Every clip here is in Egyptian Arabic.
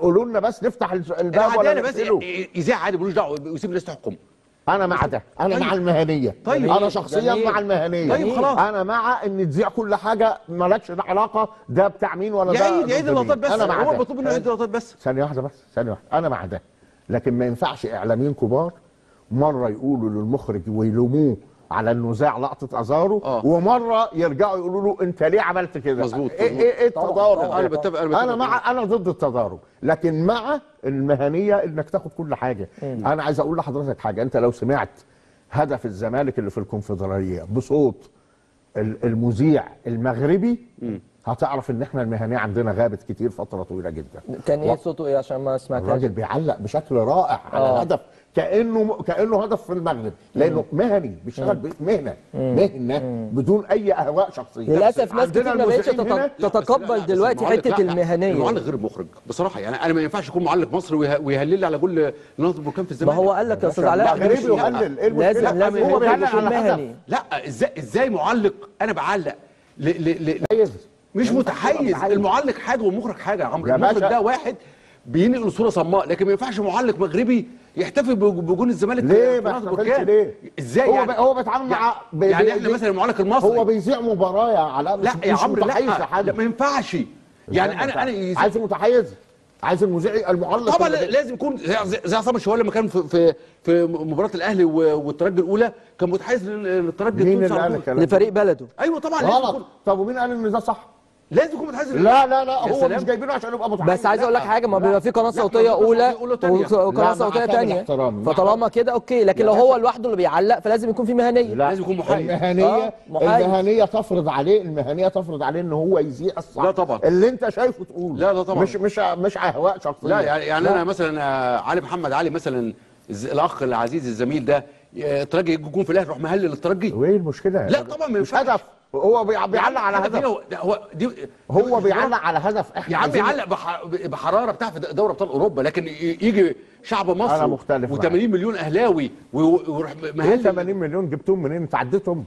قولوا لنا بس نفتح الباب ولا العداله بس نقفله يذيع عادي ملوش دعوه ويسيب الناس تحكم انا مع ده انا طيب. مع المهنيه طيب. انا شخصيا جميل. مع المهنيه طيب خلاص. انا مع ان تذيع كل حاجه مالكش علاقه ده بتاع مين ولا ده يعيد يعيد ضد مين. اللقطات بس انا مع هو ده. مطلوب منه يعيد اللقطات بس ثانيه واحده بس ثانيه واحده انا مع ده لكن ما ينفعش اعلاميين كبار مره يقولوا للمخرج ويلوموه على انه ذاع لقطه ازارو آه. ومره يرجعوا يقولوا له انت ليه عملت كده مظبوط، ايه مظبوط. ايه, إيه طبعاً، التضارب طبعاً. ده؟ أنا بتفق- أنا بتفق انا مع انا ضد التضارب لكن مع المهنيه انك تاخد كل حاجه انا عايز اقول لحضرتك حاجه انت لو سمعت هدف الزمالك اللي في الكونفدراليه بصوت ال- المذيع المغربي هتعرف ان احنا المهنيه عندنا غابت كتير فتره طويله جدا كان ايه و- صوته ايه عشان ما سمعتهاش الراجل بيعلق بشكل رائع على آه. هدف كانه كانه هدف في المغرب لانه مهني بيشتغل ب- مهنه مهنه بدون اي اهواء شخصيه للاسف ناس عندنا كتير ما بقتش المذيعين هنا- تت- تتقبل دلوقتي حته المهنيه المعلق غير مخرج بصراحه يعني انا ما ينفعش يكون معلق مصري ويه- ويهلل لي على كل نقطه بركان في ما الزمالك هو قال لك يا استاذ علاء مغربي مش- يهلل ايه المشكله لازم لازم هو هو بيعلق يكون على هدف مهني لا ازاي ازاي معلق انا بعلق ل ل ل متحيز. مش ما متحيز ينفعش تبقى المعلق حاجه والمخرج حاجه يا عمرو يا المخرج باشا. ده واحد بينقل صوره صماء لكن ما ينفعش معلق مغربي يحتفل بج- بجون الزمالك ليه في ما نهضة احتفلش بركان. ليه؟ ازاي هو يعني بي- هو بيتعامل مع ب- يعني ب- احنا ب- مثلا المعلق المصري هو بيذيع مباراه يا علاء مش لا يا مش عمرو متحيز لا لحد لا ما ينفعش يعني انا انا يز- عايز متحيز عايز المذيع المعلق طبعا اللي- لازم يكون زي زي- زي عصام الشوالي لما كان في في في مباراه الاهلي و- والترجي الاولى كان متحيز لل- للترجي مين التونسي اللي على قال طول. الكلام ده؟ لفريق بلده ايوه طبعا لازم غلط يكون طب ومين قال ان ده صح؟ لازم يكون متحيز لل- لا لا لا يا هو سلام. مش جايبينه عشان يبقى متحيز بس عايز اقول لك حاجه ما بيبقى في قناه لا، صوتيه ما في اولى قناة أولى وتانية. وق- وقناه لا، مع صوتيه كامل ثانيه احترامي. مع فطالما كده اوكي لكن لو هو لوحده اللي بيعلق فلازم يكون في مهنيه لا لازم يكون محايد. المهنيه آه، محايد. المهنيه تفرض عليه المهنيه تفرض عليه ان هو يذيع الصح لا طبعا. اللي انت شايفه تقول لا، لا طبعا. مش مش مش اهواء شخصيه لا يعني يعني لا. انا مثلا آه، علي محمد علي مثلا الز- الاخ العزيز الزميل ده آه، الترجي يجي جون في الاهلي يروح مهلل الترجي وايه المشكله لا طبعا ما مش ينفعش. هدف هو بيع- بيعلق على هدف إيه هدف هو ده هو دي هو بيعلق على هدف احنا يا عم عايزين- يعلق بح- بحراره بتاع في دوري ابطال اوروبا لكن ي- يجي شعب مصر أنا مختلف و80 مليون اهلاوي و- ويروح ايه مهلل 80 مليون جبتهم منين انت عديتهم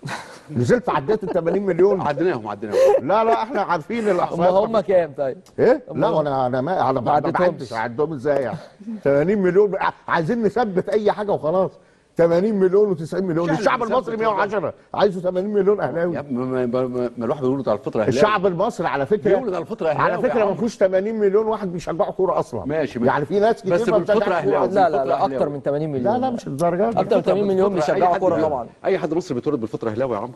نزلت عديت ال 80 مليون عديناهم عديناهم لا لا احنا عارفين هم الاحصائيات هم كام طيب ايه؟ هم- لا وانا انا ما انا ما عديتهمش. بعدش عدهم ازاي يعني 80 مليون عايزين نثبت اي حاجه وخلاص 80 مليون و90 مليون مش الشعب احنا المصري بنثبت 110 عايزه 80 مليون يا اهلاوي ابني ما- ما ما- ما الواحد بيقول على الفطره اهلاوي الشعب المصري على فكره بيولد على الفطره اهلاوي على يا فكره ما عم. فيهوش 80 مليون واحد بيشجعوا كوره اصلا ماشي، ماشي. يعني في ناس كتير بس ما بالفطرة بتشجعش كورة أهلاوي. أصلاً. لا لا لا الفطرة اكتر أهلاوي. من 80 مليون لا لا مش الدرجات دي. اكتر من 80 مليون بالفطرة، أي بيشجعوا حد كوره بيولد- طبعا اي حد مصري بيتولد بالفطره اهلاوي يا عمرو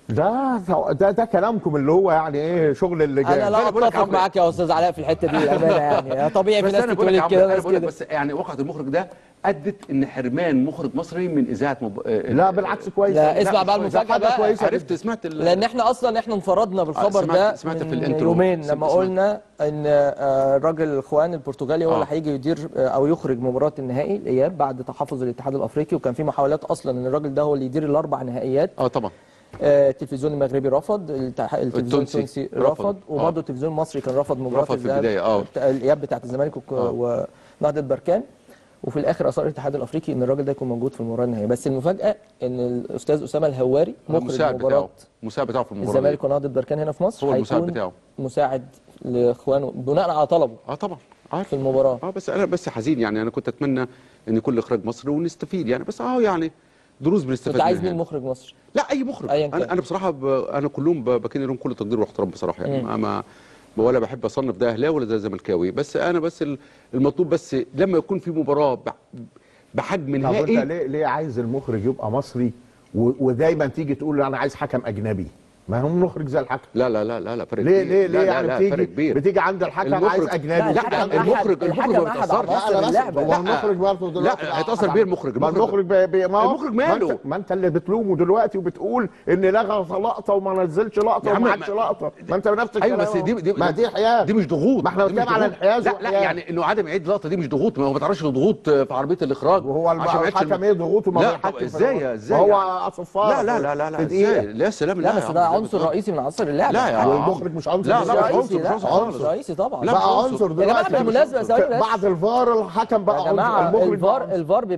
ده ده ده كلامكم اللي هو يعني ايه شغل اللي جاي انا لا أنا بقول لك اتفق عمرو. معاك يا استاذ علاء في الحته دي بامانه يعني طبيعي في بس ناس انا بقول لك يا بتقول عمرو كده انا ناس بقول لك كده بس يعني وقعه المخرج ده ادت ان حرمان مخرج مصري من اذاعه مب... آه، لا بالعكس كويس لا، اسمع بقى ده المفاجأة حاجة بقى. كويسة عرفت سمعت ال... لان احنا اصلا احنا انفردنا بالخبر سمعت- ده سمعت في من الانترو. يومين سمعت- لما سمعت. قلنا ان آه، الراجل الاخوان البرتغالي هو آه. اللي هيجي يدير آه، او يخرج مباراه النهائي الاياب بعد تحفظ الاتحاد الافريقي وكان في محاولات اصلا ان الراجل ده هو اللي يدير الاربع نهائيات اه طبعا آه، التلفزيون المغربي رفض التح- التلفزيون التونسي التونسي رفض. رفض وبرضه التلفزيون المصري كان رفض مباراه رفض في الذهاب- البداية، آه. بتاع- الاياب بتاعت الزمالك وك- آه. ونهضه بركان وفي الاخر اصر الاتحاد الافريقي ان الراجل ده يكون موجود في المباراه النهائيه بس المفاجاه ان الاستاذ اسامه الهواري مخرج المساعد مباراه بتاعه المساعد بتاعه في المباراه الزمالك دي. ونهضه بركان هنا في مصر هو المساعد هيكون بتاعه. مساعد لاخوانه بناء على طلبه اه طبعا عارف في المباراه اه بس انا بس حزين يعني انا كنت اتمنى ان كل اخراج مصري ونستفيد يعني بس اه يعني دروس بنستفاد كنت عايز منها مين يعني. مخرج مصر لا اي مخرج أياً كان. انا انا بصراحه ب... انا كلهم ب... بكن لهم كل التقدير واحترام بصراحه يعني ما... ما ولا بحب اصنف ده اهلاوي ولا ده زملكاوي بس انا بس ال- المطلوب بس لما يكون في مباراه ب... بحجم طب انت نهائي ليه ليه عايز المخرج يبقى مصري و- ودايما تيجي تقول له انا عايز حكم اجنبي ما هو مخرج زي الحكم لا لا لا لا لا فرق ليه كبير. ليه لا ليه لا يعني لا فرق بتيجي كبير بتيجي عند الحكم المخرج- عايز اجنبي لا، لا الحكم المخرج أحد- المخرج الحكم ما أحد بيتاثرش عناصر لا انا بس اللعبة. هو لا. المخرج برضه دلوقتي لا، بقى هيتأثر أحد بيه عن- المخرج. ما المخرج- المخرج بي بي ما هو- المخرج ما ماله؟ انت, ما انت اللي بتلومه دلوقتي وبتقول ان لغى لقطه وما نزلش لقطه يا عم وما ما- عادش لقطه ما انت بنفس ايوه الكلام بس دي أهو. دي ما دي حياه دي مش ضغوط ما احنا دي مش بنتكلم على ضغوط. الحياز لا لا والحياه. يعني انه عدم اعيد لقطه دي مش ضغوط ما هو ما تعرفش ضغوط في عربيه الاخراج وهو عشان ما يعيدش الحكم الم- ايه ضغوطه ما لا بيحكم طب في ازاي الوقت. ازاي ما هو يعني؟ صفاره لا لا لا لا لا في ازاي دقيقه لا يا سلام لا بس يا ده عم، عنصر لا. رئيسي من عناصر اللعبه لا يا هو عم. المخرج مش عنصر لا لا لا، مش رئيسي عنصر مش لا عنصر عنصر خالص. رئيسي طبعا لا، بقى مش عنصر عنصر. يا جماعه دلوقتي بالمناسبه ثواني بس بعد الفار الحكم بقى يا جماعه عنصر المخرج بقى الفار عنصر. الفار